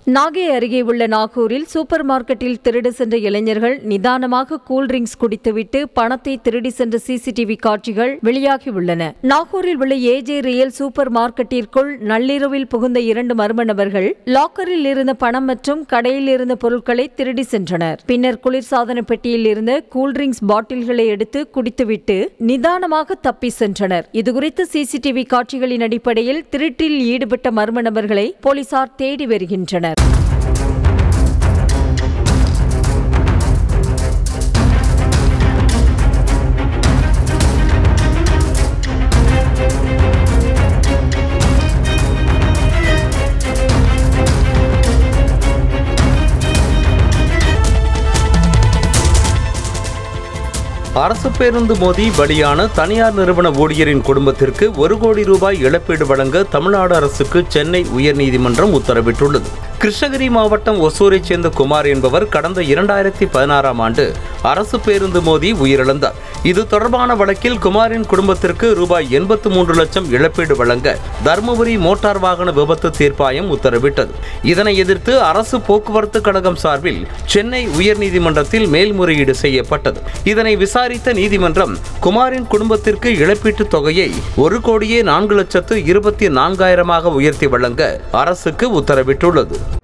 நாகை அருகே உள்ள நாகூரில் சூப்பர் மார்க்கெட்டில் திருடு சென்ற இளைஞர்கள் நிதானமாக கூல்ட்ரிங்க்ஸ் குடித்துவிட்டு பணத்தை திருடி சென்ற சிசிடிவி காட்சிகள் வெளியாகியுள்ளன நாகூரில் உள்ள ஏஜே ரியல் சூப்பர் மார்க்கெட்டிற்குள் நள்ளிரவில் புகுந்த இரண்டு மர்ம நபர்கள் லாக்கரில் இருந்த பணம் மற்றும் கடையில் இருந்த பொருட்களை திருடி சென்றனர் பின்னர் குளிர்சாதன பெட்டியில் இருந்த கூல்ட்ரிங்க்ஸ் பாட்டில்களை எடுத்து குடித்துவிட்டு நிதானமாக தப்பி சென்றனர் இதுகுறித்து சிசிடிவி காட்சிகளின் அடிப்படையில் திருட்டில் ஈடுபட்ட மர்ம நபர்களை போலீசார் தேடி வருகின்றனர் அரசு பேருந்து மோதி பலியான தனியார் நிறுவன ஊழியரின் குடும்பத்திற்கு ஒரு கோடி ரூபாய் இழப்பீடு வழங்க தமிழ்நாடு அரசுக்கு சென்னை உயர்நீதிமன்றம் உத்தரவிட்டுள்ளது கிருஷ்ணகிரி மாவட்டம் ஒசூரைச் சேர்ந்த குமார் என்பவர் கடந்த இரண்டாயிரத்தி பதினாறாம் ஆண்டு அரசு பேருந்து மோதி உயிரிழந்தார் இது தொடர்பான வழக்கில் குமாரின் குடும்பத்திற்கு ரூபாய் எண்பத்து மூன்று லட்சம் இழப்பீடு வழங்க தருமபுரி மோட்டார் வாகன விபத்து தீர்ப்பாயம் உத்தரவிட்டது இதனை எதிர்த்து அரசு போக்குவரத்து கழகம் சார்பில் சென்னை உயர்நீதிமன்றத்தில் மேல்முறையீடு செய்யப்பட்டது இதனை விசாரித்த நீதிமன்றம் குமாரின் குடும்பத்திற்கு இழப்பீட்டுத் தொகையை ஒரு கோடியே நான்கு லட்சத்து இருபத்தி நான்காயிரமாக உயர்த்தி வழங்க அரசுக்கு உத்தரவிட்டுள்ளது